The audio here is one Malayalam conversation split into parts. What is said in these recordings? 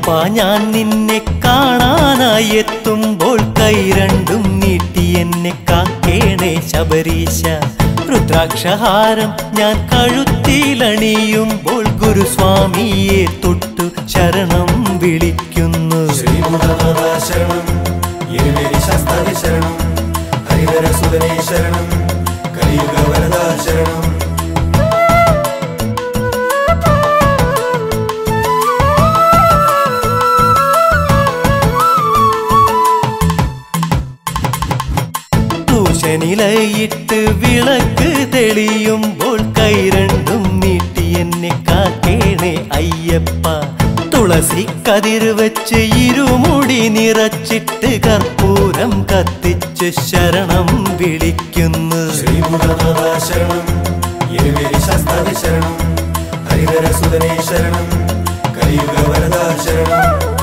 അയ്യപ്പ ഞാൻ നിന്നെ കാണാനായി എത്തുമ്പോൾ കൈ രണ്ടും നീട്ടി എന്നെ കാക്കേണേ ശബരീശ രുദ്രാക്ഷഹാരം ഞാൻ കഴുത്തിലണിയുമ്പോൾ ഗുരുസ്വാമിയെ തൊട്ടു ശരണം വിളിക്കുന്നു ശ്രീമുഖനാഥ ശരണം എരുമേലി ശാസ്താവി ശരണം ഹരിഹര സുതനേ ശരണം കലിയുഗ വരദ ശരണം തൂശനിലയിട്ട് വിളക്ക് തെളിയുമ്പോൾ കൈ രണ്ടും നീട്ടി എന്നെ കാക്കേണേ അയ്യപ്പ തുളസി കതിർ വെച്ച് ഇരുമുടി നിറച്ചിട്ട് കർപ്പൂരം കത്തിച്ച് ശരണം വിളിക്കുന്നു ശ്രീമുഖനാഥ ശരണം എരുമേലി ശാസ്താവി ശരണം ഹരിഹര സുതനേ ശരണം കലിയുഗ വരദ ശരണം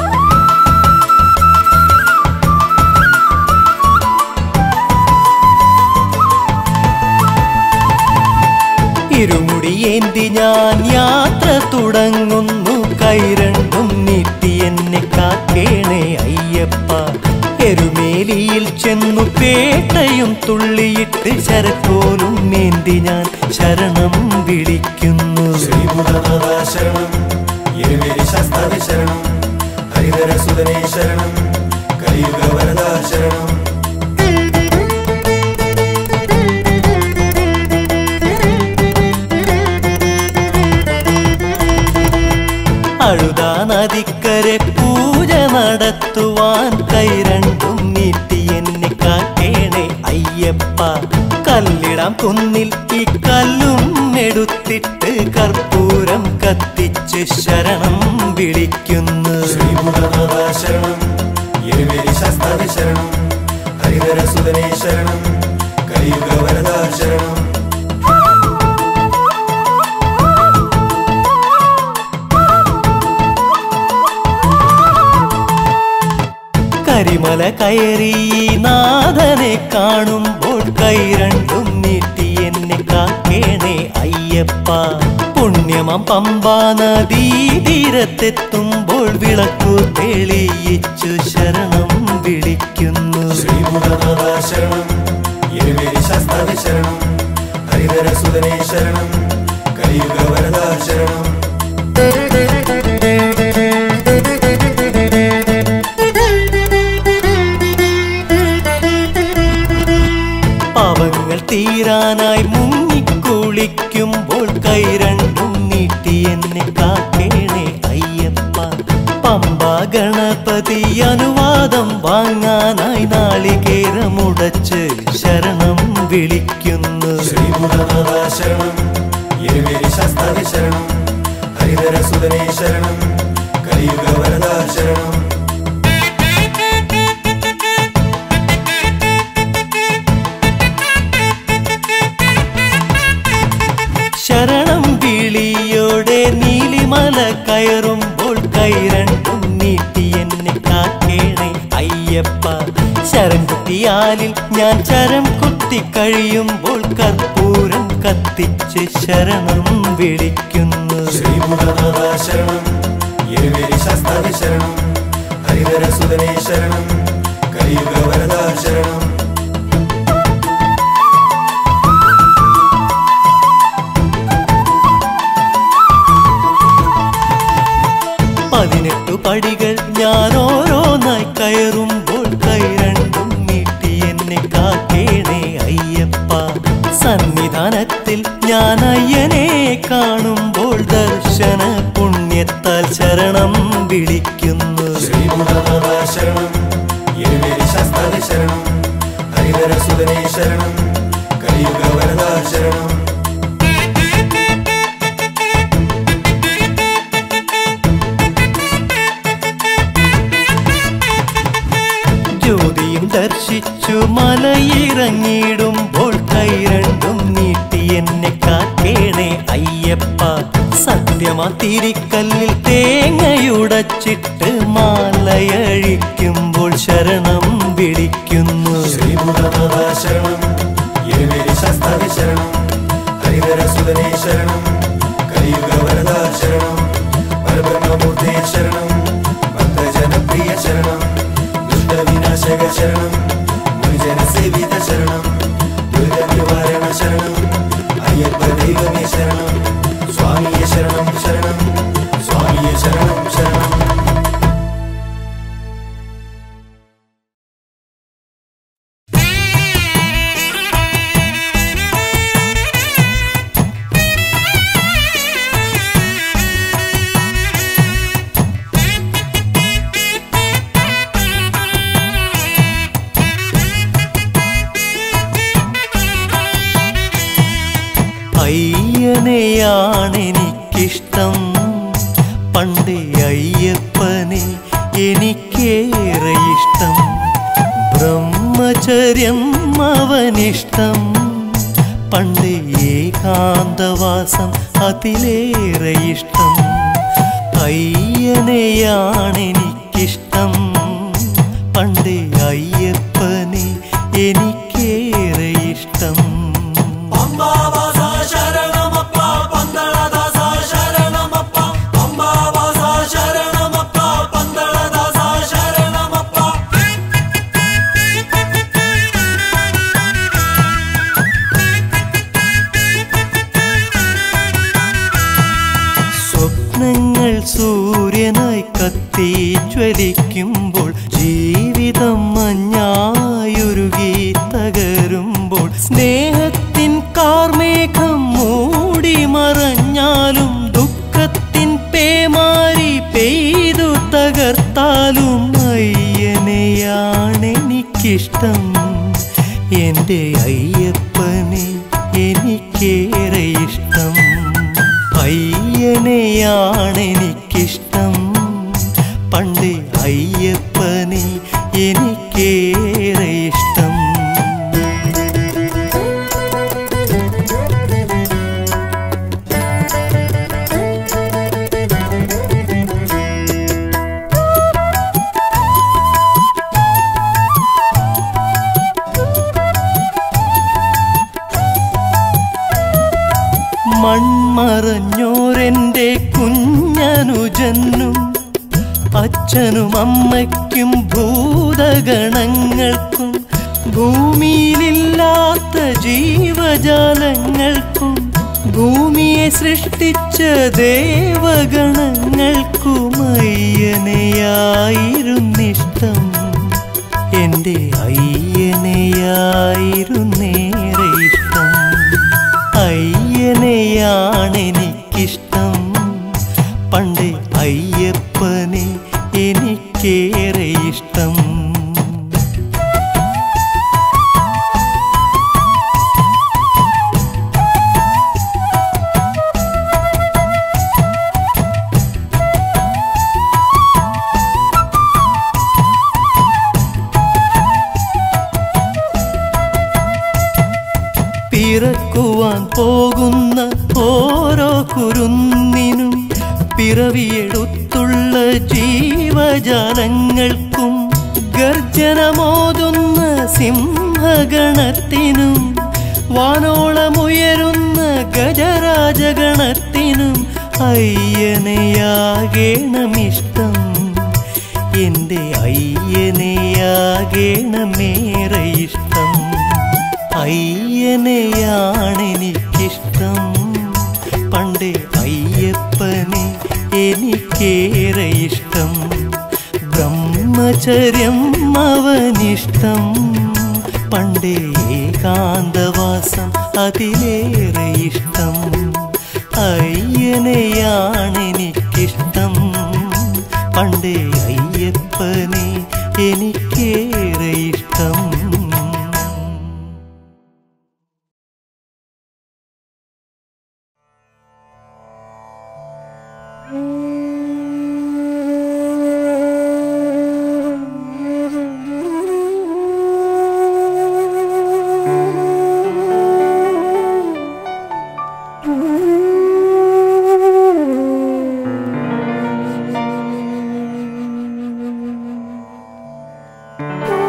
ഇരുമുടിയേന്തി ഞാൻ യാത്ര തുടങ്ങുന്നു കൈ രണ്ടും നീട്ടി എന്നെ കാക്കേണേ അയ്യപ്പ എരുമേലിയിൽ ചെന്നു പേട്ടയും തുള്ളിയിട്ട് ശരക്കോലും മേന്തി ഞാൻ ശരണം വിളിക്കുന്നു ശ്രീമുഖനാഥ ശരണം എരുമേലി ശാസ്താവി ശരണം ഹരിഹര സുതനേ ശരണം കലിയുഗ വരദ ശരണം അഴുതാ നദിക്കരെ പൂജ നടത്തുവാൻ കൈ രണ്ടും നീട്ടി എന്നെ കാക്കേണേ അയ്യപ്പ കല്ലിടാം കുന്നിൽ ഈ കല്ലും എടുത്തിട്ട് കർപ്പൂരം കത്തിച്ച് ശരണം വിളിക്കുന്നു ശ്രീമുഖനാഥ ശരണം എരുമേലി ശാസ്താവി ശരണം ഹരിഹര സുതനേ ശരണം കലിയുഗ വരദ ശരണം കരിമല കയറി ഈ നാഥനെ കാണുമ്പോൾ കൈ രണ്ടും നീട്ടി എന്നെ കാക്കേണേ അയ്യപ്പ പുണ്യമം പമ്പാ നദീ തീരത്തെത്തുമ്പോൾ വിളക്കു തെളിയിച്ചു ശരണം വിളിക്കുന്നു ശ്രീമുഖനാഥ ശരണം എരുമേലി ശാസ്താവി ശരണം ഹരിഹര സുതനേ ശരണം കലിയുഗ വരദ ശരണം പാവങ്ങൾ തീരാനായി മുങ്ങിക്കുളിക്കുമ്പോൾ കൈ രണ്ടും നീട്ടി എന്നെ കാക്കേണേ അയ്യപ്പ പമ്പ ഗണപതി അനുവാദം വാങ്ങാനായി നാളികേരമുടച്ച് ശരണം വിളിക്കുന്നു ശ്രീമുഖനാഥ ശരണം എരുമേലി ശാസ്താവി ശരണം ഹരിഹര സുതനേ ശരണം കലിയുഗ വരദ ശരണം ശരണം വിളിയോടെ നീലിമല കയറുമ്പോൾ കൈ രണ്ടും നീട്ടി എന്നെ കാക്കേണേ അയ്യപ്പ ശരം കുത്തിയാലിൽ ഞാൻ ശരം കുത്തി കഴിയുമ്പോൾ കർപ്പൂരം കത്തിച്ച് ശരണം വിളിക്കുന്നു ശ്രീമുഖനാഥ ശരണം എരുമേലി ശാസ്താവി ശരണം ഹരിഹര സുതനേ ശരണം കലിയുഗ വരദ ശരണം പതിനെട്ടു പടികൾ ഞാൻ ഓരോന്നായി കയറുമ്പോൾ കൈ രണ്ടും നീട്ടി എന്നെ കാക്കേണേ അയ്യപ്പ സന്നിധാനത്തിൽ ഞാൻ അയ്യനെ കാണുമ്പോൾ ദർശന പുണ്യത്താൽ ശരണം വിളിക്കുന്നു ശ്രീമുഖനാഥ ശരണം എരുമേലി ശാസ്താവി ശരണം ഹരിഹര സുതനേ ശരണം കലിയുഗ വരദ ശരണം ജ്യോതിയും ദർശിച്ചു മലയിറങ്ങിടുമ്പോൾ കൈ രണ്ടും നീട്ടി എന്നെ കാക്കേണേ അയ്യപ്പ സത്യമാ തിരിക്കല്ലിൽ തേങ്ങയുടച്ചിട്ട് മാലയഴിക്കുമ്പോൾ ശരണം വിളിക്കുന്നു ശ്രീമുഖനാഥ ശരണം എരുമേലി ശാസ്താവി ശരണം ഹരിഹര സുതനേ ശരണം കലിയുഗ വരദ ശരണം പരബ്രഹ്മമൂർത്തേ ശരണം ശരണം ശരണം സ്വാമിയെ ശരണം ശരണം അയ്യനെയാണെനിക്കിഷ്ടം പണ്ടേ അയ്യപ്പനെ എനിക്കേറെ ഇഷ്ടം ബ്രഹ്മചര്യം അവനിഷ്ടം പണ്ടേ ഏകാന്തവാസം അതിലേറെ ഇഷ്ടം അയ്യനെയാണെനിക്കിഷ്ടം പണ്ടേ അയ്യപ്പനെ എനിക്കേറെ ഇഷ്ടം പമ്പാവാസ ശരണമപ്പ പന്തളദാസ ശരണമപ്പ പമ്പാവാസ ശരണമപ്പ പന്തളദാസ ശരണമപ്പ സ്വപ്നങ്ങൾ സൂര്യനായി കത്തി ജ്വലിക്കുമ്പോൾ ജീവിതം മഞ്ഞായുരുകി തകരുമ്പോൾ സ്നേഹത്തിൻ കാർമേഘം മൂടി മറഞ്ഞാലും ദുഃഖത്തിൻ പേമാരി പെയ്തു തകർത്താലും അയ്യനെയാണെനിക്കിഷ്ടം എൻ്റെ അയ്യപ്പനെ എനിക്കേറെ ഇഷ്ടം അയ്യനെയാണെനിക്കിഷ്ടം പണ്ട് അയ്യപ്പനെ എനിക്കേറെ ഇഷ്ടം മൺമറഞ്ഞോരെൻ്റെ കുഞ്ഞനുജനും അച്ഛനും അമ്മയ്ക്കും ഭൂതഗണങ്ങൾക്കും ഭൂമിയിലില്ലാത്ത ജീവജാലങ്ങൾക്കും ഭൂമിയെ സൃഷ്ടിച്ച ദേവഗണങ്ങൾക്കും അയ്യനെയായിരുന്നിഷ്ടം എൻ്റെ അയ്യനെയായിരുന്നേറെ ഇഷ്ടം അയ്യനെയാണെനിക്കിഷ്ടം പണ്ട് അയ്യപ്പനെ എനിക്കേറെ ഇഷ്ടം പിറക്കുവാൻ പോകുന്ന ഓരോ കുരുന്നിനും പിറവിയെടുത്തുള്ള ജീവജാലങ്ങൾക്കും ഗർജനമോതുന്ന സിംഹഗണത്തിനും വാനോളമുയരുന്ന ഗജരാജഗണത്തിനും അയ്യനെയാകേണമിഷ്ടം എൻ്റെ അയ്യനെയാകേണമേറെ ഇഷ്ടം അയ്യനെയാണെനിക്കിഷ്ടം പണ്ട് അയ്യപ്പനെ എനിക്കേറെ ഇഷ്ടം ബ്രഹ്മചര്യം അവനിഷ്ടം പണ്ടേ ഏകാന്തവാസം അതിലേറെ ഇഷ്ടം അയ്യനെയാണെനിക്കിഷ്ടം പണ്ടേ അയ്യപ്പനെ എനിക്കേറെ ഇഷ്ടം Thank you.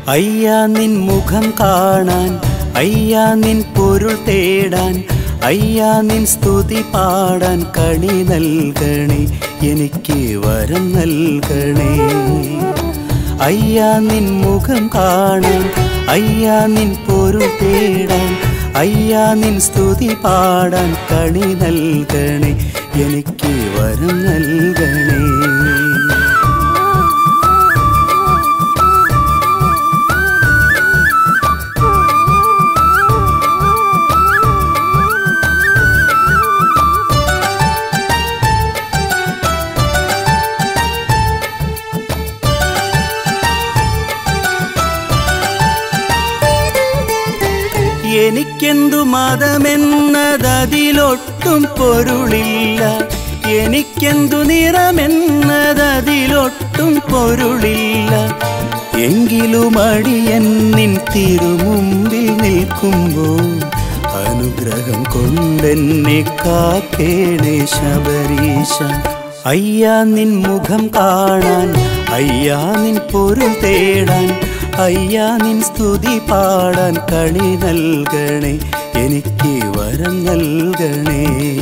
അയ്യാ നിൻ മുഖം കാണാൻ അയ്യാ നിൻ പൊരുൾ തേടാൻ അയ്യാ നിൻ സ്തുതി പാടാൻ കണി നൽകണേ എനിക്ക് വരം നൽകണേ അയ്യാ നിൻ മുഖം കാണാൻ അയ്യാ നിൻ പൊരുൾ തേടാൻ അയ്യാ നിൻ സ്തുതി പാടാൻ കണി നൽകണേ എനിക്ക് വരം നൽകണേ എനിക്കെന്തു മതമെന്നതതിലൊട്ടും പൊരുളില്ല എനിക്കെന്തു നിറമെന്നതതിലൊട്ടും പൊരുളില്ല എങ്കിലും അടിയൻ നിൻ തിരുമുമ്പിൽ നിൽക്കുമ്പോൾ അനുഗ്രഹം കൊണ്ടെന്നെ കാക്കേണേ ശബരീശ അയ്യാ നിൻ മുഖം കാണാൻ അയ്യാ നിൻ പൊരുൾ തേടാൻ അയ്യാ നിൻ സ്തുതി പാടാൻ കണി നൽകണേ എനിക്ക് വരം നൽകണേ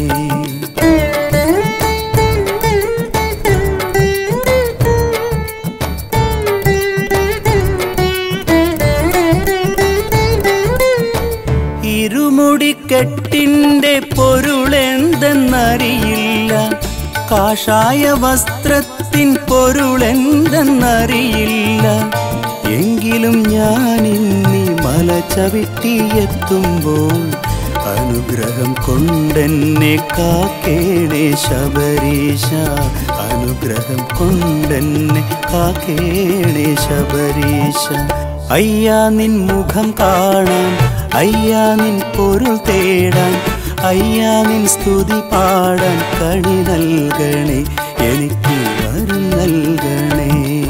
ഇരുമുടിക്കെട്ടിൻ്റെ പൊരുളെന്തെന്നറിയില്ല കാഷായ വസ്ത്രത്തിൻ പൊരുളെന്തെന്നറിയില്ല എങ്കിലും ഞാൻ ഇന്നി മല ചവിട്ടിയെത്തുമ്പോൾ അനുഗ്രഹം കൊണ്ടെന്നെ കാക്കേണേ ശബരീശ അനുഗ്രഹം കൊണ്ടെന്നെ കാക്കേണേ ശബരീശ അയ്യാ നിൻ മുഖം കാണാൻ അയ്യാ നിൻ പൊരുൾ തേടാൻ അയ്യാ നിൻ സ്തുതി പാടാൻ കണി നൽകണേ എനിക്ക് വരം നൽകണേ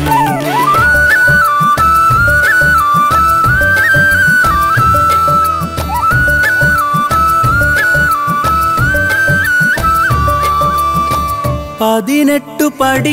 പതിനെട്ടു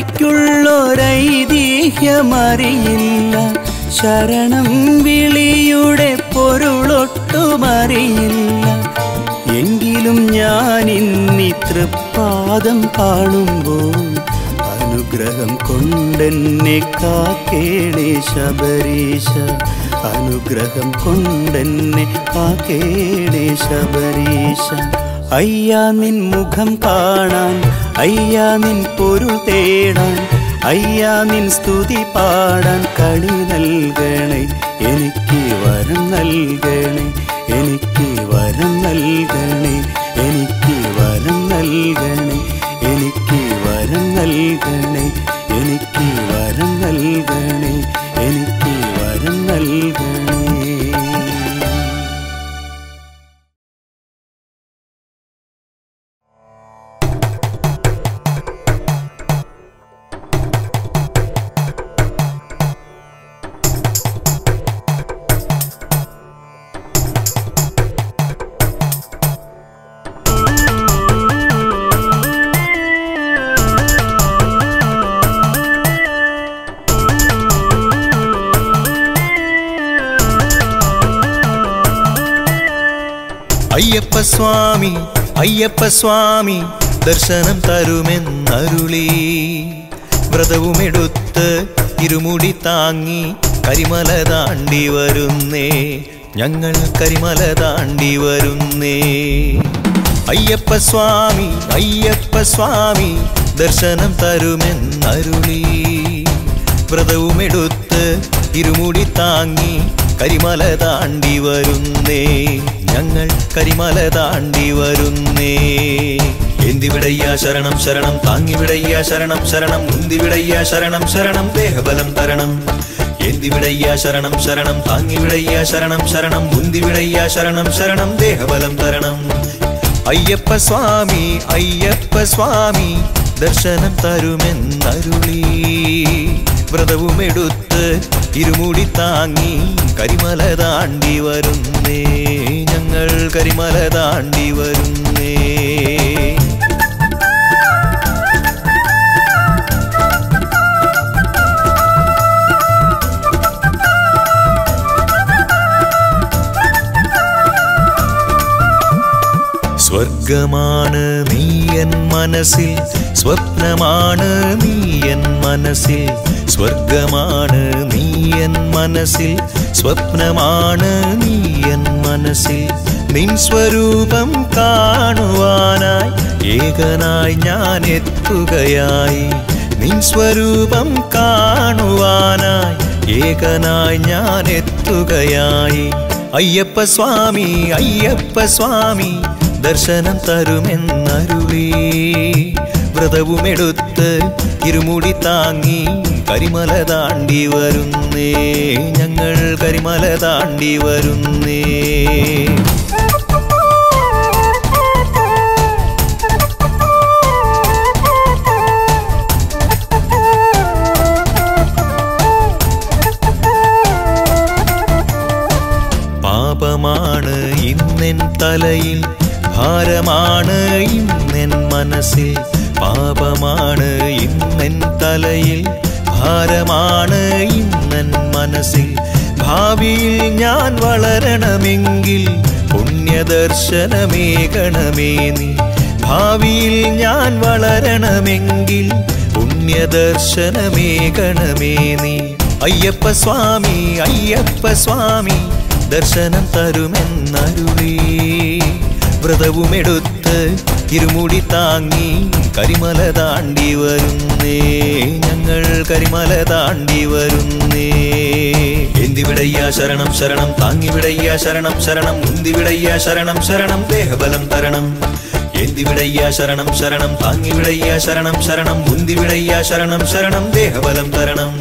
പഠിക്കുള്ളൊരൈതിഹ്യമറിയില്ല ശരണം വിളിയുടെ പൊരുളൊട്ടുമറിയില്ല എങ്കിലും ഞാൻ ഇന്നി തൃപ്പാദം കാണുമ്പോൾ അനുഗ്രഹം കൊണ്ടെന്നെ കാക്കേണേ ശബരീശ അനുഗ്രഹം കൊണ്ടെന്നെ കാക്കേണേ ശബരീശ അയ്യാ നിൻ മുഖം കാണാൻ അയ്യാ നിൻ പൊരുൾ തേടാൻ അയ്യാ നിൻ സ്തുതി പാടാൻ കണി നൽകണേ എനിക്ക് വരം നൽകണേ എനിക്ക് വരം നൽകണേ എനിക്ക് വരം നൽകണേ എനിക്ക് വരം നൽകണേ എനിക്ക് വരം നൽകണേ എനിക്ക് വരം നൽകണേ അയ്യപ്പ സ്വാമി അയ്യപ്പ സ്വാമി ദർശനം തരുമെന്നരുളി വ്രതവുമെടുത്ത് ഇരുമുടി താങ്ങി കരിമല താണ്ടി വരുന്നേ ഞങ്ങൾ കരിമല താണ്ടി വരുന്നേ അയ്യപ്പ സ്വാമി അയ്യപ്പ സ്വാമി ദർശനം തരുമെന്നരുളി വ്രതവുമെടുത്ത് ഇരുമുടി താങ്ങി കരിമല താണ്ടി വരുന്നേ ഞങ്ങൾ കരിമല താണ്ടി വരുന്നേ എന്തിവിടയ്യ ശരണം ശരണം താങ്ങിവിടയ്യ ശരണം ശരണം മുന്തിവിടയ്യ ശരണം ശരണം ദേഹബലം തരണം എന്തിവിടയ്യ ശരണം ശരണം താങ്ങിവിടയ്യ ശരണം ശരണം മുന്തിവിടയ്യ ശരണം ശരണം ദേഹബലം തരണം അയ്യപ്പ സ്വാമി അയ്യപ്പ സ്വാമി ദർശനം തരുമെന്നരുളി വ്രതവുമെടുത്ത് ഇരുമുടി താങ്ങി കരിമല താണ്ടി വരുന്നേ ഞങ്ങൾ കരിമല താണ്ടി വരുന്നേ സ്വർഗമാണ് നീയൻ മനസ്സിൽ സ്വപ്നമാണ് നീയൻ മനസ്സിൽ സ്വർഗമാണ് നീയൻ മനസ്സിൽ സ്വപ്നമാണ് നീയൻ മനസ്സിൽ നിൻ സ്വരൂപം കാണുവാനായി ഏകനായി ഞാൻ എത്തുകയായി നിൻ സ്വരൂപം കാണുവാനായി ഏകനായി ഞാൻ എത്തുകയായി അയ്യപ്പ സ്വാമി അയ്യപ്പ സ്വാമി ദർശനം തരുമെന്നരുളേ വ്രതവുമെടുത്ത് ഇരുമുടി താങ്ങി കരിമല താണ്ടി വരുന്നേ ഞങ്ങൾ കരിമല താണ്ടി വരുന്നേ പാപമാണ് ഇന്നെൻ തലയിൽ ഭാരമാണ് ഇന്നെൻ മനസ്സിൽ പാപമാണ് ഇന്നെൻ തലയിൽ ഭാരമാണ് ഇന്നെൻ മനസ്സിൽ ഭാവിയിൽ ഞാൻ വളരണമെങ്കിൽ പുണ്യദർശനമേകണമേ നീ ഭാവിയിൽ ഞാൻ വളരണമെങ്കിൽ പുണ്യദർശനമേകണമേ നീ അയ്യപ്പ സ്വാമി അയ്യപ്പ സ്വാമി ദർശനം തരുമെന്നരുളേ വ്രതവുമെടുത്ത് ഇരുമുടി താങ്ങി കരിമല താണ്ടി വരുന്നേ ഞങ്ങൾ കരിമല താണ്ടി വരുന്നേ എന്തിവിടയ്യ ശരണം ശരണം താങ്ങിവിടയ്യ ശരണം ശരണം മുന്തിവിടയ്യ ശരണം ശരണം ദേഹബലം തരണം എന്തിവിടയ്യ ശരണം ശരണം താങ്ങിവിടയ്യ ശരണം ശരണം മുന്തിവിടയ്യ ശരണം ശരണം ദേഹബലം തരണം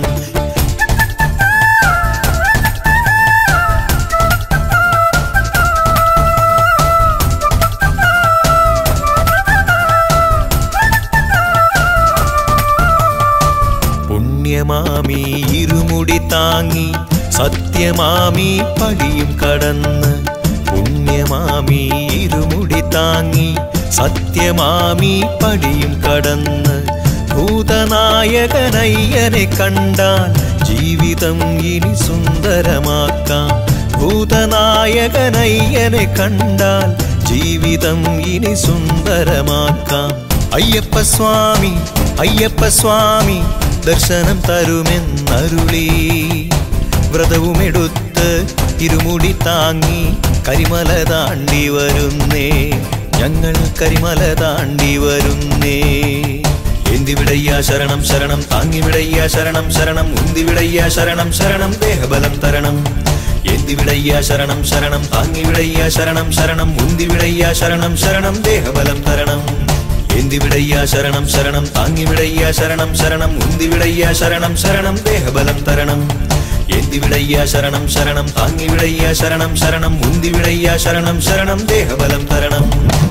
പുണ്യമാമി ഇരുമുടി താങ്ങി സത്യമാമി പടിയും കടന്ന് പുണ്യമാമി ഇരുമുടി താങ്ങി സത്യമാമി പടിയും കടന്ന് ഭൂതനായകനയ്യനെ കണ്ടാൽ ജീവിതം ഇനി സുന്ദരമാക്കാം ഭൂതനായകനയ്യനെ കണ്ടാൽ ജീവിതം ഇനി സുന്ദരമാക്കാം അയ്യപ്പ സ്വാമി അയ്യപ്പ സ്വാമി ദർശനം തരുമെന്നരുളി വ്രതവുമെടുത്ത് ഇരുമുടി താങ്ങി കരിമല താണ്ടി വരുന്നേ ഞങ്ങൾ കരിമല താണ്ടി വരുന്നേ എന്തിവിടയ്യ ശരണം ശരണം താങ്ങിവിടയ്യ ശരണം ശരണം ഉന്തിവിടയ്യ ശരണം ശരണം ദേഹബലം തരണം എന്തിവിടയ്യ ശരണം ശരണം താങ്ങിവിടയ്യ ശരണം ശരണം ഉന്തിവിടയ്യ ശരണം ശരണം ദേഹബലം തരണം എന്തിവിടയ്യ ശരണം ശരണം താങ്ങിവിടയ്യ ശരണം ശരണം ഉന്തിവിടയ്യ ശരണം ശരണം ദേഹബലം തരണം എന്തിവിടയ്യ ശരണം ശരണം താങ്ങിവിടയ്യ ശരണം ശരണം ഉന്തിവിടയ്യ ശരണം ശരണം ദേഹബലം തരണം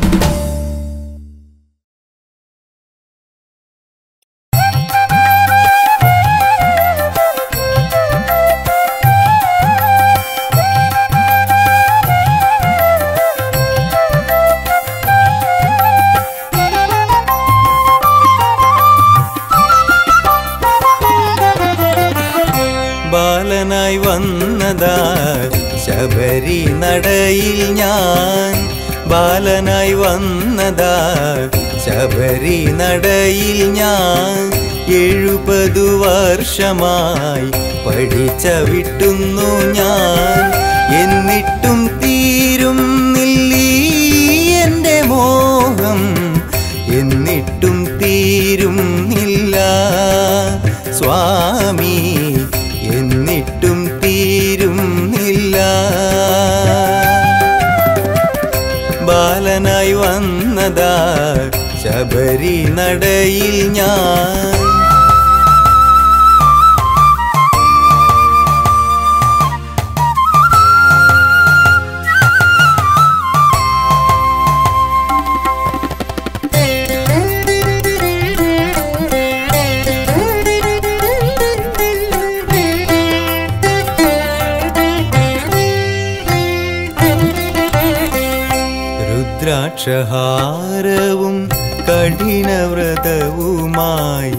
ബാലനായി വന്നതാ ശബരി നടയിൽ ഞാൻ ബാലനായി വന്നതാ ശബരി നടയിൽ ഞാൻ എഴുപതു വർഷമായി പഠിച്ച വിട്ടുന്നു ഞാൻ എന്നിട്ടും തീരുന്നില്ലീ എന്റെ മോഹം എന്നിട്ടും തീരുന്നില്ല സ്വാമി എന്നിട്ടും തീരുന്നില്ല ബാലനായി വന്നതാ ശബരി നടയിൽ ഞാൻ രുദ്രാക്ഷഹാരവും കഠിനവ്രതവുമായി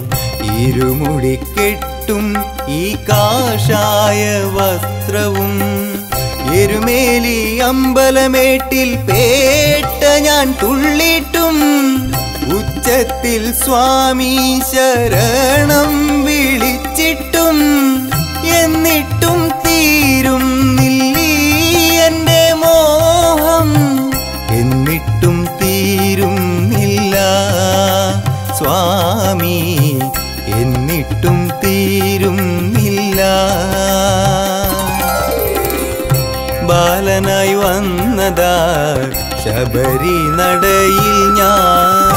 ഇരുമുടിക്കെട്ടും ഈ കാഷായ വസ്ത്രവും എരുമേലി അമ്പലമേട്ടിൽ പേട്ട ഞാൻ തുള്ളിട്ടും ഉച്ചത്തിൽ സ്വാമി ശരണം വിളിച്ചിട്ടും എന്നിട്ടും തീരുന്നില്ലീ എന്റെ മോഹം എന്നിട്ടും തീരുന്നില്ല സ്വാമി എന്നിട്ടും തീരുന്നില്ല ബാലനായി വന്നതാ ശബരി നടയിൽ ഞാൻ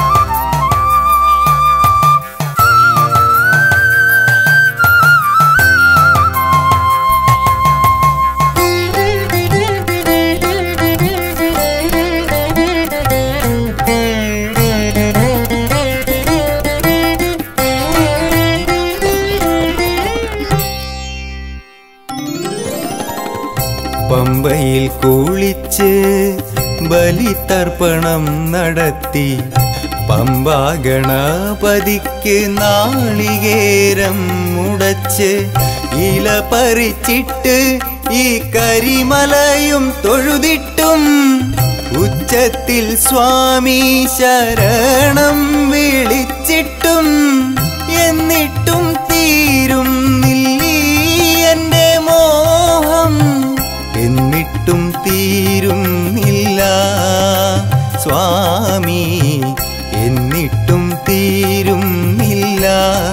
പമ്പയിൽ കുളിച്ച് ബലിതർപ്പണം നടത്തി പമ്പാ ഗണപതിക്ക് നാളികേരം മുടച്ച് ഇല പറിച്ചിട്ട് ഈ കരിമലയും തൊഴുതിട്ടും ഉച്ചത്തിൽ സ്വാമി ശരണം വിളിച്ചിട്ടും എന്നിട്ടും തീരുന്നില്ലീ എന്റെ മോഹം എന്നിട്ടും തീരുന്നില്ല സ്വാമി എന്നിട്ടും തീരുന്നില്ല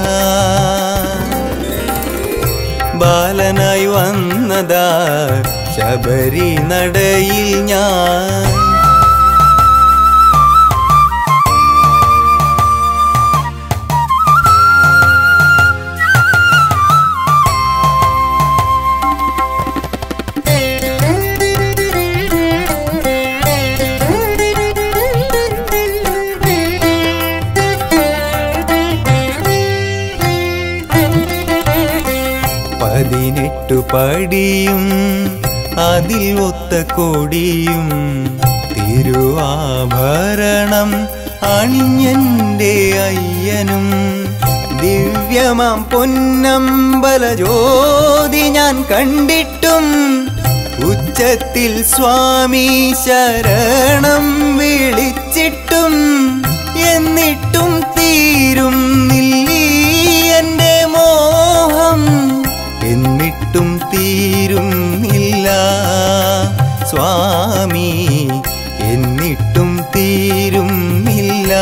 ബാലനായി വന്നതാ ശബരി നടയിൽ ഞാൻ പതിനെട്ടു പടിയും അതിൽ ഒത്ത കൊടിയും തിരുവാഭരണം അണിഞ്ഞന്റെ അയ്യനും ദിവ്യമാം പൊന്നമ്പല ജ്യോതി ഞാൻ കണ്ടിട്ടും ഉച്ചത്തിൽ സ്വാമി ശരണം വിളിച്ചിട്ടും എന്നിട്ടും തീരുന്നില്ലീ എന്റെ മോഹം എന്നിട്ടും തീരുന്നില്ല സ്വാമി എന്നിട്ടും തീരുന്നില്ല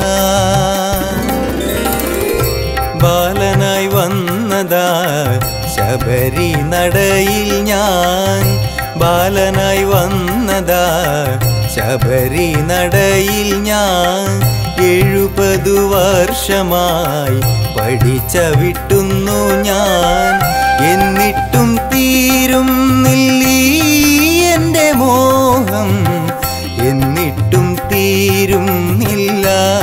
ബാലനായി വന്നതാ ശബരി നടയിൽ ഞാൻ ബാലനായി വന്നതാ ശബരി നടയിൽ ഞാൻ എഴുപതു വർഷമായി പഠിച്ച വിട്ടുന്നു ഞാൻ എന്നിട്ടും തീരുന്നില്ലീ എന്റെ മോഹം എന്നിട്ടും തീരുന്നില്ല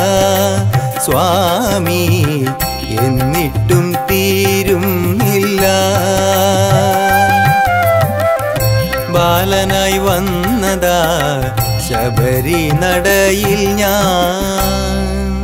സ്വാമി എന്നിട്ടും തീരുന്നില്ല ബാലനായി വന്നതാ ശബരി നടയിൽ ഞാൻ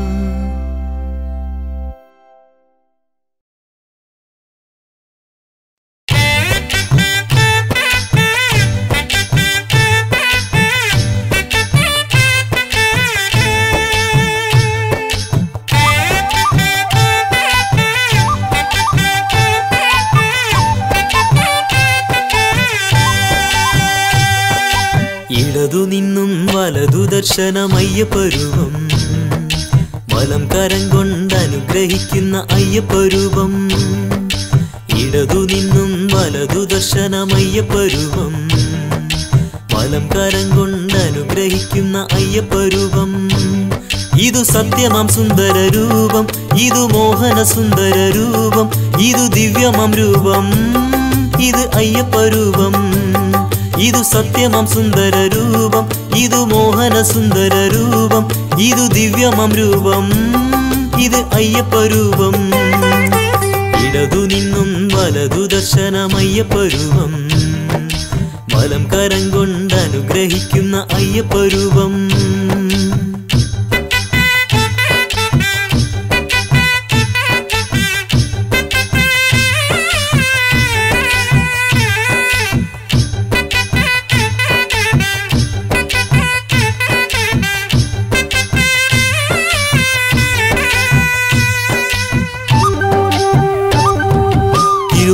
ഇടതു നിന്നും വലതു ദർശനമയ്യപ്പരൂപം വലം കരം കൊണ്ട് അനുഗ്രഹിക്കുന്ന അയ്യപ്പരൂപം ഇടതു നിന്നും വലതു ദർശനമയ്യപ്പരൂപം വലം കരം കൊണ്ട് അനുഗ്രഹിക്കുന്ന അയ്യപ്പരൂപം ഇതു സത്യമാം സുന്ദര രൂപം ഇതു മോഹന സുന്ദര രൂപം ഇതു ദിവ്യമം രൂപം ഇത് അയ്യപ്പരൂപം ഇതു സത്യമം സുന്ദര രൂപം ഇതു മോഹന സുന്ദര രൂപം ഇതു ദിവ്യമം രൂപം ഇത് അയ്യപ്പരൂപം ഇടതു നിന്നും വലതു ദർശനമയ്യപ്പരൂപം വലം കരം കൊണ്ട് അനുഗ്രഹിക്കുന്ന അയ്യപ്പരൂപം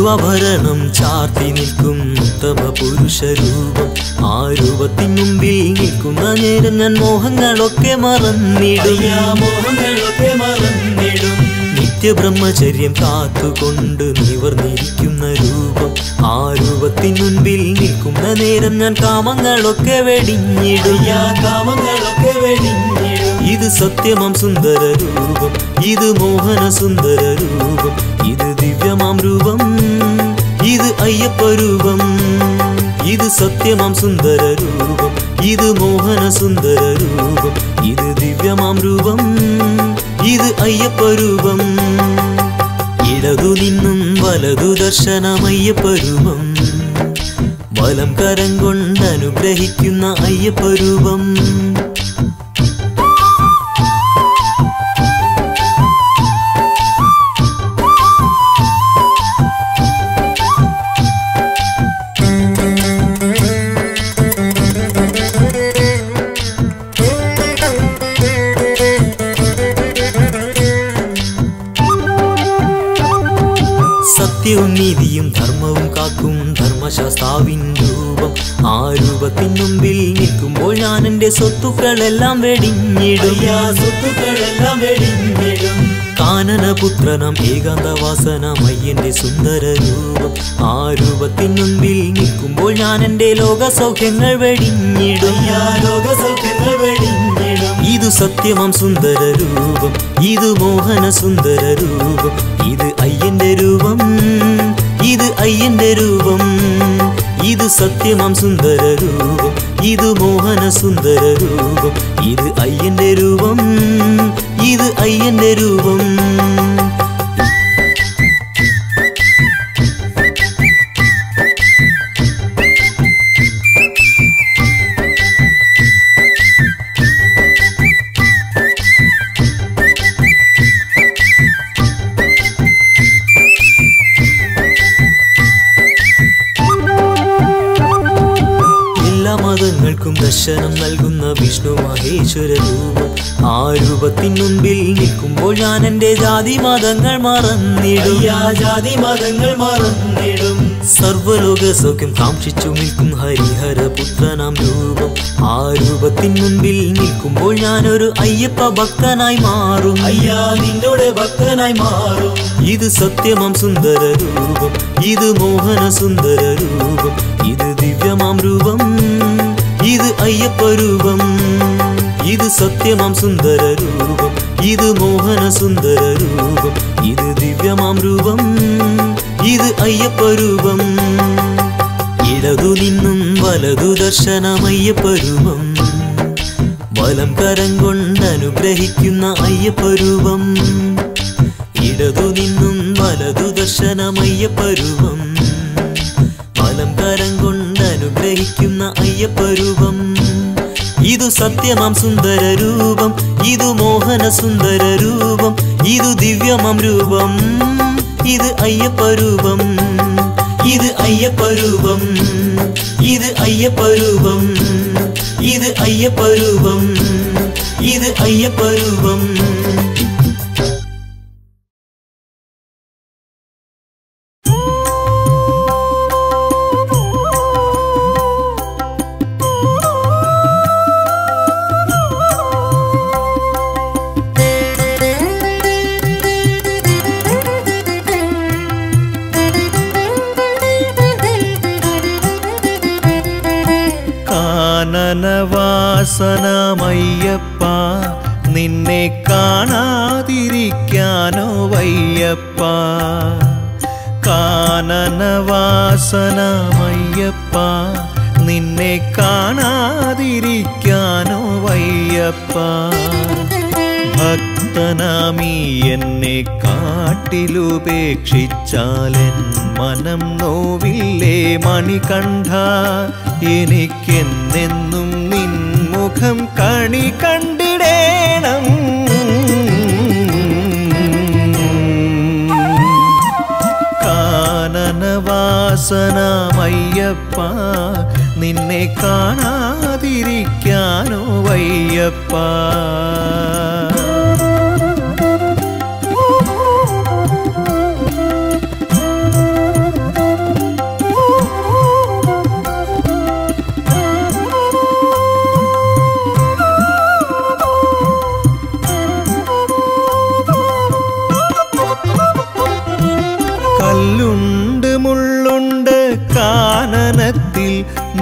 തിരുവാഭരണം ചാർത്തി നിൽക്കും ഉത്തമ പുരുഷ രൂപം ആ രൂപത്തിൻ മുമ്പിൽ നിൽക്കുന്ന നേരം ഞാൻ മോഹങ്ങളൊക്കെ മറന്നിടും മോഹങ്ങളൊക്കെ മറന്നിടും നിത്യബ്രഹ്മചര്യം കാത്തുകൊണ്ട് നിവർന്നിരിക്കുന്ന രൂപം ആ രൂപത്തിൻ മുൻപിൽ നിൽക്കുന്ന നേരം ഞാൻ കാമങ്ങളൊക്കെ വെടിഞ്ഞിടും കാമങ്ങളൊക്കെ വെടിഞ്ഞിടും ഇത് സത്യമം സുന്ദര രൂപം ഇത് മോഹന സുന്ദര രൂപം ഇത് ദിവ്യമാം രൂപം ഇത് അയ്യപ്പ രൂപം ഇത് സത്യമം സുന്ദര രൂപം ഇത് മോഹന സുന്ദര രൂപം ഇത് ദിവ്യമാം രൂപം ഇത് അയ്യപ്പ രൂപം ഇടതു നിന്നും വലതു ദർശനമയ്യപ്പ രൂപം വലം കരം കൊണ്ട് അനുഗ്രഹിക്കുന്ന അയ്യപ്പ രൂപം സത്യവും നീതിയും ധർമ്മവും കാക്കും ധർമ്മശാസ്താവിൻ രൂപം ആ രൂപത്തിൻ മുമ്പിൽ നിൽക്കുമ്പോൾ ഞാൻ എന്റെ സ്വത്തുക്കളെല്ലാം വെടിഞ്ഞിടും സ്വത്തുക്കളെല്ലാം വെടിഞ്ഞിടും കാനനപുത്രനം ഏകാന്തവാസനം അയ്യന്റെ സുന്ദര രൂപം ആ രൂപത്തിൻ മുൻപിൽ നിൽക്കുമ്പോൾ ഞാൻ എന്റെ ലോക സൗഖ്യങ്ങൾ വെടിഞ്ഞിടും ലോക സൗഖ്യങ്ങൾ വെടിഞ്ഞിടും ഇത് സത്യമം സുന്ദര രൂപം ഇത് മോഹന സുന്ദര രൂപം ഇത് അയ്യന്റെ രൂപം ഇത് അയ്യന്റെ രൂപം ഇത് സത്യമം സുന്ദര രൂപം ഇത് മോഹന സുന്ദര രൂപം ഇത് അയ്യന്റെ രൂപം ഇത് അയ്യന്റെ രൂപം എല്ലാ മതങ്ങൾക്കും ദർശനം നൽകുന്ന വിഷ്ണു മഹേശ്വര രൂപം ആ രൂപത്തിൻ മുൻപിൽ നിൽക്കുമ്പോൾ ഞാൻ എന്റെ ജാതി മതങ്ങൾ മറന്നിടും ജാതി മതങ്ങൾ മറന്നിടും സർവലോക സൗഖ്യം കാക്ഷിച്ചു നിൽക്കും ഹരിഹര പുത്രനാം രൂപം ആ രൂപത്തിൻ മുൻപിൽ നിൽക്കുമ്പോൾ ഞാനൊരു അയ്യപ്പ ഭക്തനായി മാറും അയ്യാ നിന്നോട് ഭക്തനായി മാറും ഇത് സത്യമം സുന്ദര രൂപം ഇത് മോഹന സുന്ദര രൂപം ഇത് ദിവ്യമാം രൂപം ഇത് അയ്യപ്പ രൂപം ഇത് സത്യമം സുന്ദര രൂപം ഇത് മോഹന സുന്ദര രൂപം ഇത് ദിവ്യമാം രൂപം ഇത് അയ്യപ്പ രൂപം ഇടതു നിന്നും വലതു ദർശനമയ്യപ്പ രൂപം വലം കരം കൊണ്ട് അനുഗ്രഹിക്കുന്ന അയ്യപ്പ രൂപം ഇടതു നിന്നും വലതു ദർശനമയ്യപ്പ രൂപം ഫലം കരം കൊണ്ട് അനുഗ്രഹിക്കുന്ന അയ്യപ്പ രൂപം ഇതു സത്യമാം സുന്ദര രൂപം ഇതു മോഹന സുന്ദര രൂപം ഇതു ദിവ്യമം രൂപം ഇത് അയ്യപ്പ രൂപം ഇത് അയ്യപ്പ രൂപം ഇത് അയ്യപ്പ രൂപം ഇത് അയ്യപ്പ രൂപം ഇത് അയ്യപ്പ രൂപം കാനനവാസനമയ്യപ്പ നിന്നെ കാണാതിരിക്കാനോ വയ്യപ്പ കാനനവാസനമയ്യപ്പ നിന്നെ കാണാതിരിക്കാനോ വയ്യപ്പ ഭക്തനാമീ എന്നെ കാട്ടിലുപേക്ഷിച്ചാലെൻ മനം നോവില്ലേ മണികണ്ഠ എനിക്കെന്നെന്നും നിൻമുഖം കണി കണ്ടിടേണം കാനനവാസനമയ്യപ്പ നിന്നെ കാണാതിരിക്കാനോ വയ്യപ്പ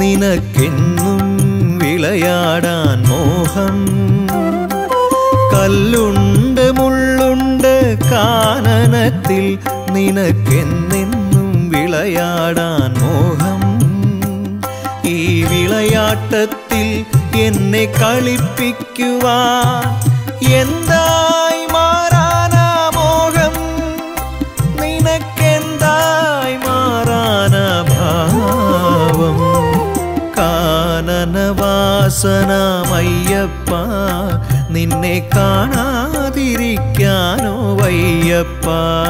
നിനക്കെന്നും വിളയാടാൻ മോഹം കല്ലുണ്ട് മുള്ളുണ്ട് കാനനത്തിൽ നിനക്കെന്നെന്നും വിളയാടാൻ മോഹം ഈ വിളയാട്ടത്തിൽ എന്നെ കളിപ്പിക്കുവാൻ എന്തായി മാറാനാ മോഹം നിനക്കെന്തായി മാറാനാ ഭാവം കാനനവാസനമയ്യപ്പ നിന്നെ കാണാതിരിക്കാനോ വയ്യപ്പ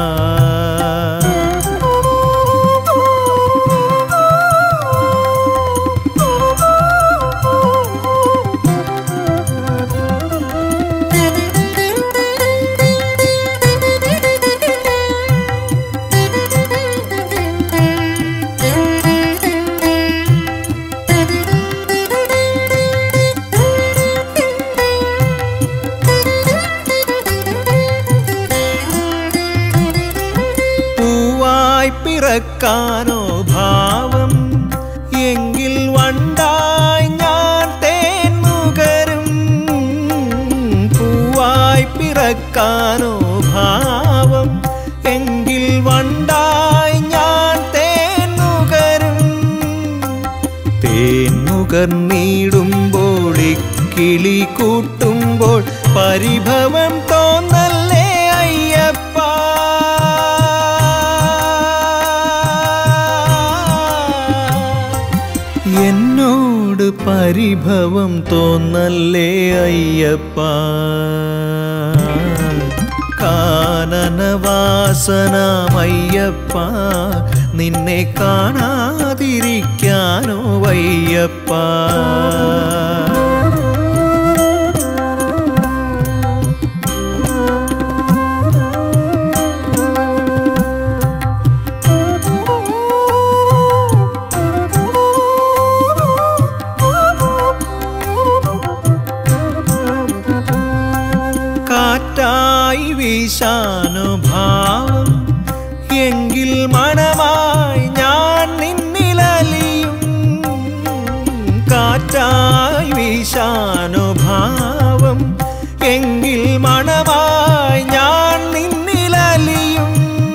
പൂവായി പിറക്കാനോ ഭാവം എങ്കിൽ വണ്ടായി ഞാൻ തേൻ നുകരും പൂവായി പിറക്കാനോ ഭാവം എങ്കിൽ വണ്ടായി ഞാൻ തേൻ നുകരും തേൻ നുകർന്നിടുമ്പോൾ കിളി കൂട്ടുമ്പോൾ പരിഭവം തോന്നല്ലേ അയ്യപ്പ എന്നോട് പരിഭവം തോന്നല്ലേ അയ്യപ്പ കാനനവാസനമയ്യപ്പ നിന്നെ കാണാതിരിക്കാനോ വയ്യപ്പ കാറ്റായി വീശാനുഭാവം എങ്കിൽ മണമായി ഞാൻ നിന്നിലലിയും കാറ്റായി വീശാനുഭാവം എങ്കിൽ മണമായി ഞാൻ നിന്നിലലിയും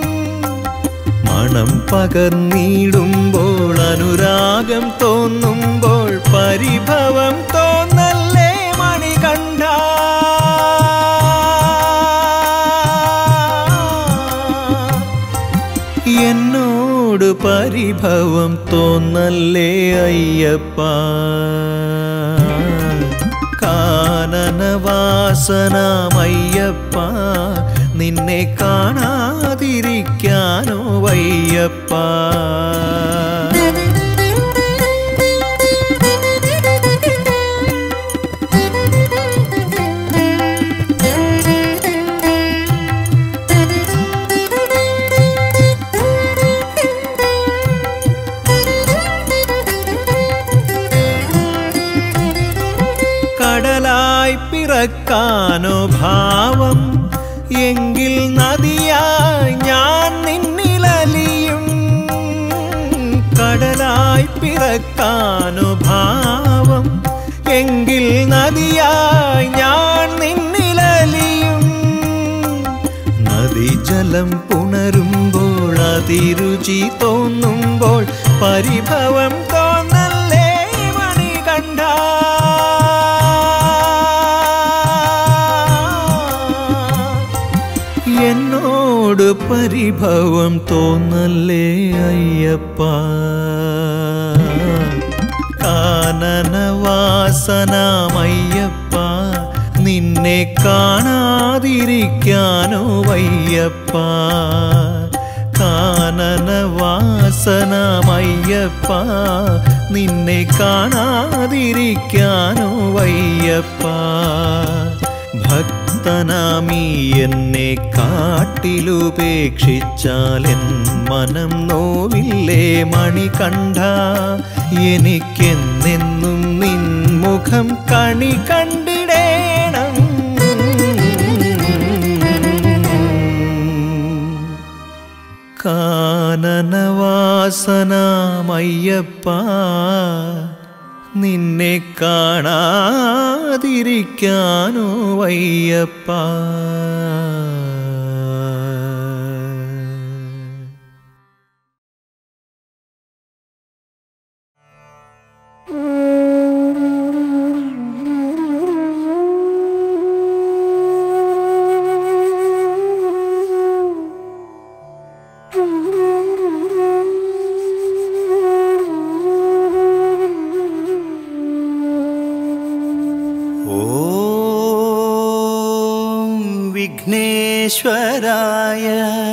മണം പകർന്നിടുമ്പോൾ അനുരാഗം തോന്നുമ്പോൾ പരിഭവം തോന്നല്ലേ മണികണ്ഠ എന്നോട് പരിഭവം തോന്നല്ലേ അയ്യപ്പ കാനനവാസനമയ്യപ്പ നിന്നെ കാണാതിരിക്കാനോ വയ്യപ്പ കടലായി പിറക്കാനോ ഭാവം എങ്കിൽ നദിയായി ഞാൻ നിന്നിലലിയും കടലായി പിറക്കാനോ ഭാവം എങ്കിൽ നദിയായി ഞാൻ നിന്നിലലിയും നദീജലം പുണരുമ്പോൾ അതിരുചി തോന്നുമ്പോൾ പരിഭവം തോന്നല്ലേ മണികണ്ഠ എന്നോട് പരിഭവം തോന്നല്ലേ അയ്യപ്പ കാനനവാസനമയ്യപ്പ നിന്നെ കാണാതിരിക്കാനോ വയ്യപ്പ കാനനവാസനമയ്യപ്പ നിന്നെ കാണാതിരിക്കാനോ വയ്യപ്പ ഭക്തനാമീ എന്നെ കാട്ടിലുപേക്ഷിച്ചാൽ എൻ മനം നോവില്ലേ മണി കണ്ട എനിക്കെന്നെന്നും നിൻ മുഖം കണി കണ്ടിടേണം കാനനവാസനമയ്യപ്പ നിന്നെ കാണാതിരിക്കാനോ വയ്യപ്പ ഓം വിഘ്നേശ്വരായ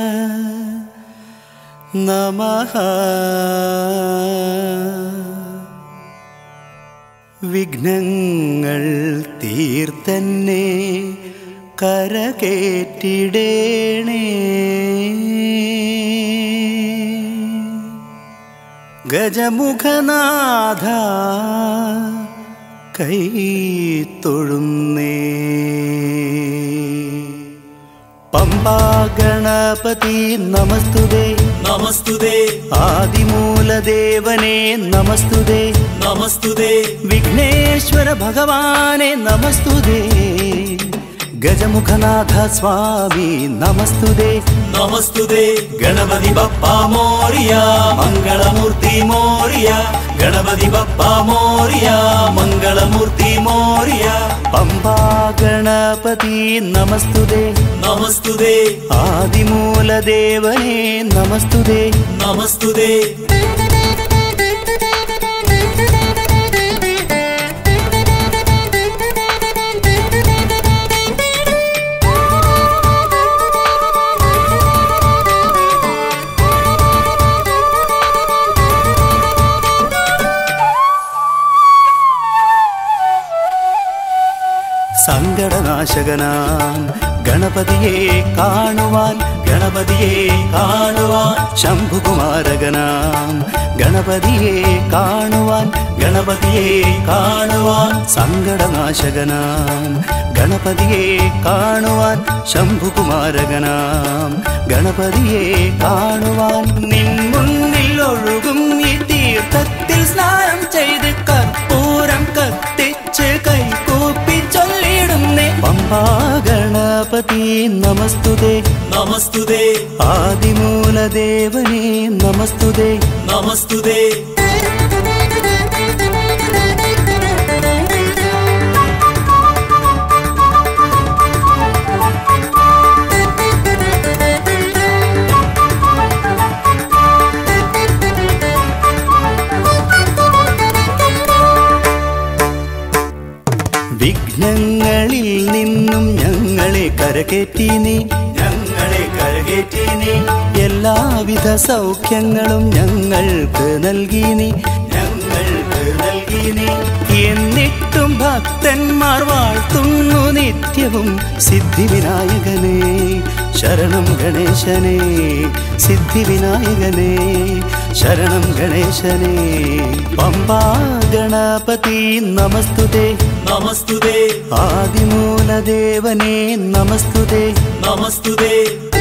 നമഃ വിഘ്നങ്ങൾ തീർത്തന്നെ കരകേറ്റിടേണേ ഗജമുഖനാഥ കൈ തൊഴുന്നേ പമ്പാ ഗണപതി നമസ്തുതേ നമസ്തുതേ ആദിമൂലദേവനെ നമസ്തുതേ നമസ്തുതേ വിഘ്നേശ്വര ഭഗവാനെ നമസ്തുതേ ഗജമുഖനാഥ സ്വാമി നമസ്തുതേ നമസ്തുതേ ഗണപതി ബപ്പ മോറിയ മംഗളമൂർത്തി മോറിയ ഗണപതി ബപ്പ മോറിയ മംഗളമൂർത്തി മോറിയ പമ്പാ ഗണപതി നമസ്തുതേ നമസ്തുതേ ആദിമൂലദേവനെ നമസ്തുതേ നമസ്തുതേ സങ്കടനാശകനാം ഗണപതിയെ കാണുവാൻ ഗണപതിയെ കാണുവാൻ ശംഭുകുമാരകനാം ഗണപതിയെ കാണുവാൻ ഗണപതിയെ കാണുവാൻ സങ്കടനാശകനാം ഗണപതിയെ കാണുവാൻ ശംഭുകുമാരകനാം ഗണപതിയെ കാണുവാൻ നിൻ മുന്നിൽ ഒഴുകും ഈ തീർത്ഥത്തിൽ സ്നാനം ചെയ്ത് കർപ്പൂരം കത്തിച്ച് കൈകൂപ്പി ചൊല്ലിടുന്നേ പമ്പാ ഗണപതി നമസ്തുതേ നമസ്തുതേ ആദിമൂലദേവനെ നമസ്തുതേ നമസ്തുതേ വിഘ്നങ്ങളിൽ നിന്നും ഞങ്ങളെ കരകയറ്റി നീ ഞങ്ങളെ കരകയറ്റി നീ എല്ലാവിധ സൗഖ്യങ്ങളും ഞങ്ങൾക്ക് നൽകി നീ ഞങ്ങൾക്ക് നൽകി നീ എന്നിട്ടും ഭക്തന്മാർ വാഴ്ത്തുന്നു നിത്യവും സിദ്ധിവിനായകനെ ശരണം ഗണേശനെ സിദ്ധിവിനായകനെ ശരണം ഗണേശനെ പമ്പാ ഗണപതി നമസ്തുതേ നമസ്തുതേ ആദിമൂലദേവനെ നമസ്തുതേ നമസ്തുതേ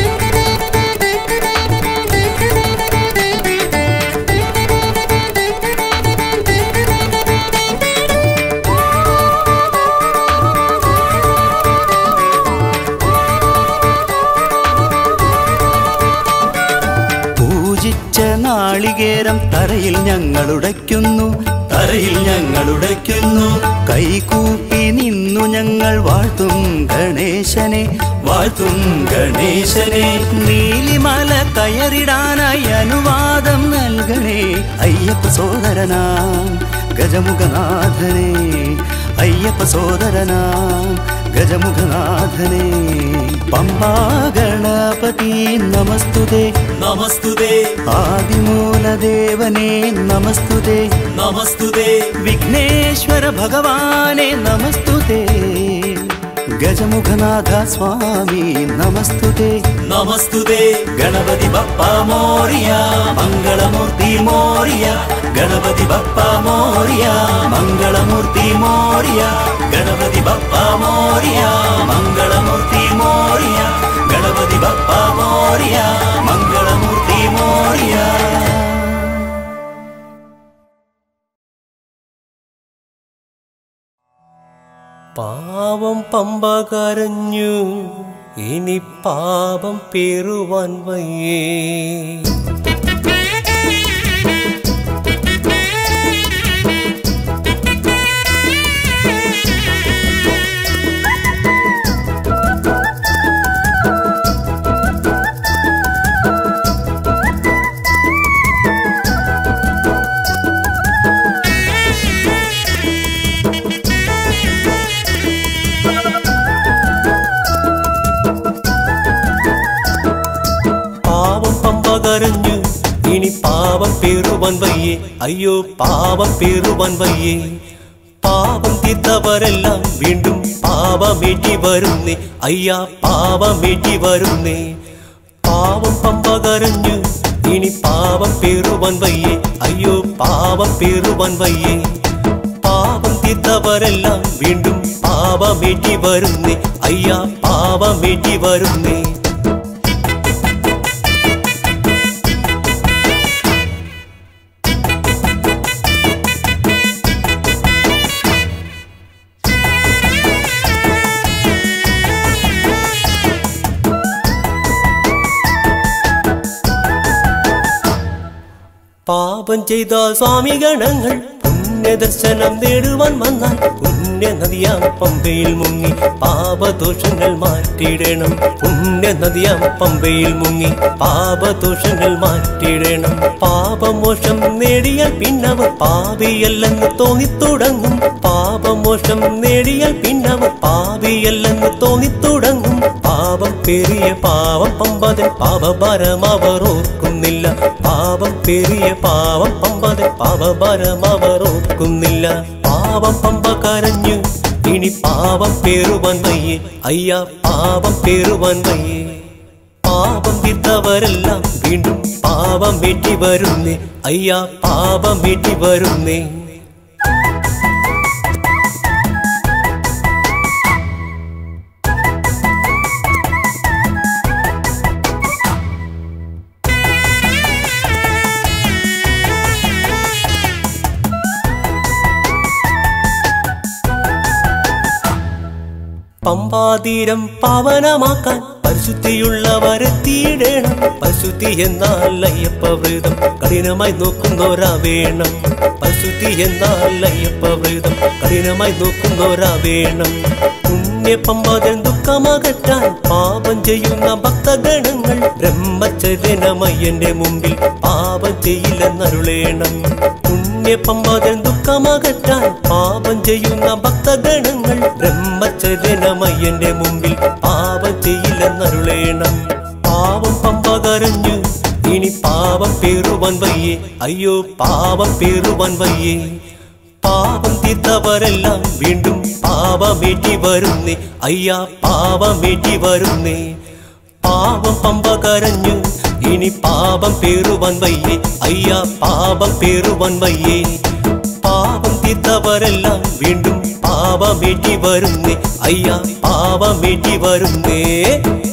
പൂജിച്ച നാളികേരം തറയിൽ ഞങ്ങളുടയ്ക്കുന്നു തറയിൽ ഞങ്ങൾ ഉടയ്ക്കുന്നു കൈകൂപ്പി നിന്നു ഞങ്ങൾ വാഴ്ത്തും ഗണേശനെ വാഴ്ത്തും ഗണേശനെ നീലിമല കയറിടാനായി അനുവാദം നൽകണേ അയ്യപ്പ സോദരനാം ഗജമുഖനാഥനെ അയ്യപ്പ സോദരനാം ഗജമുഖനാഥനെ പമ്പാ ഗണപതി നമസ്തുതേ നമസ്തുതേ ആദിമൂലദേവനെ നമസ്തുതേ നമസ്തുതേ വിഘ്നേശ്വര ഭഗവാനെ നമസ്തുതേ ഗജമുഖനാഥ സ്വാമി നമസ്തുതേ നമസ്തുതേ ഗണപതി ബപ്പ മോറിയ മംഗളമൂർത്തി മോറിയ ഗണപതി ബപ്പ മോറിയ മംഗളമൂർത്തി മോറിയ ഗണപതി ബപ്പ മോറിയ മംഗളമൂർത്തി മോറിയ ഗണപതി ബപ്പ മോറിയ മംഗളമൂർത്തി മോറിയ പാവം പമ്പ കരഞ്ഞു ഇനി പാപം പേറുവാൻ വയ്യേ പാവം പമ്പ കരഞ്ഞു ഇനി പാവം പേറുവാൻ വയ്യേ അയ്യോ പാവം പേറുവാൻ വയ്യേ പാപം തീർത്തവരെല്ലാം വീണ്ടും പാപമേറ്റി വരുന്നേ അയ്യാ പാപമേറ്റി വരുന്നേ പാവം പമ്പ കരഞ്ഞു ഇനി പാവം പേറുവാൻ വയ്യേ അയ്യോ പാവം പേറുവാൻ വയ്യേ പാപം തീർത്തവരെല്ലാം വീണ്ടും പാപമേറ്റി വരുന്നേ അയ്യാ പാപമേറ്റി വരുന്നേ പാപം ചെയ്ത സ്വാമിഗണങ്ങൾ പുണ്യദർശനം നേടുവാൻ വന്നാൽ പുണ്യ നദിയാം പമ്പയിൽ മുങ്ങി പാപദോഷങ്ങൾ മാറ്റിയിടണം പുണ്യ നദിയാം പമ്പയിൽ മുങ്ങി പാപദോഷങ്ങൾ മാറ്റിയിടണം പാപമോഷം നേടിയാൽ പിന്നവർ പാപിയല്ലെന്ന് തോന്നിത്തുടങ്ങും പാപമോഷം നേടിയാൽ പിന്നവർ പാപിയല്ലെന്ന് തോന്നിത്തുടങ്ങും പാപം പെരിയ പാവം പമ്പതൻ പാപഭാരം അവർ ഓർക്കുന്നില്ല പാപം പെരിയ പാവം പമ്പതൻ പാപഭാരം അവർ ഓർക്കുന്നില്ല പാവം പമ്പ കരഞ്ഞു ഇനി പാപം പേറുവാൻ വയ്യേ അയ്യാ പാപം പേറുവാൻ വയ്യേ പാപം തീർത്തവരെല്ലാം വീണ്ടും പാപം വീട്ടി വരുന്നേ അയ്യാ പാപം വീട്ടി വരുന്നേ പമ്പാതീരം പാവനമാക്കാൻ പരിശുദ്ധിയുള്ളവരെത്തിയിടണം പരിശുദ്ധി എന്നാൽ അയ്യപ്പ വ്രതം കഠിനമായി നോക്കുന്നോരാ വേണം പരിശുദ്ധി എന്നാൽ അയ്യപ്പ വ്രതം കഠിനമായി നോക്കുന്നോരാ വേണം പുണ്യപമ്പതൻ ദുഃഖമകറ്റാൻ പാപം ചെയ്യുന്ന ഭക്തഗണങ്ങൾ ബ്രഹ്മചര്യനമയ്യന്റെ മുമ്പിൽ പാപം ചെയ്യില്ലെന്നരുളേണം പുണ്യപമ്പതൻ ദുഃഖമകറ്റാൻ പാപം ചെയ്യുന്ന ഭക്തഗണങ്ങൾ ബ്രഹ്മചര്യനമയ്യന്റെ മുമ്പിൽ പാപം ചെയ്യില്ലെന്നരുളേണം പാവം പമ്പ കരഞ്ഞു ഇനി പാപം പേറുവാൻ വയ്യേ അയ്യോ പാപം പേറുവാൻ വയ്യേ പാപം തീർത്തവരെല്ലാം വീണ്ടും പാപമേറ്റി വരുന്നേ അയ്യാ പാപമേറ്റി വരുന്നേ പാപം പമ്പ കരഞ്ഞു ഇനി പാപം പേറുവാൻ വയ്യേ അയ്യാ പാപം പേറുവാൻ വയ്യേ പാപം തീർത്തവരെല്ലാം വീണ്ടും പാപമേറ്റി വരുന്നേ അയ്യാ പാപമേറ്റി വരുന്നേ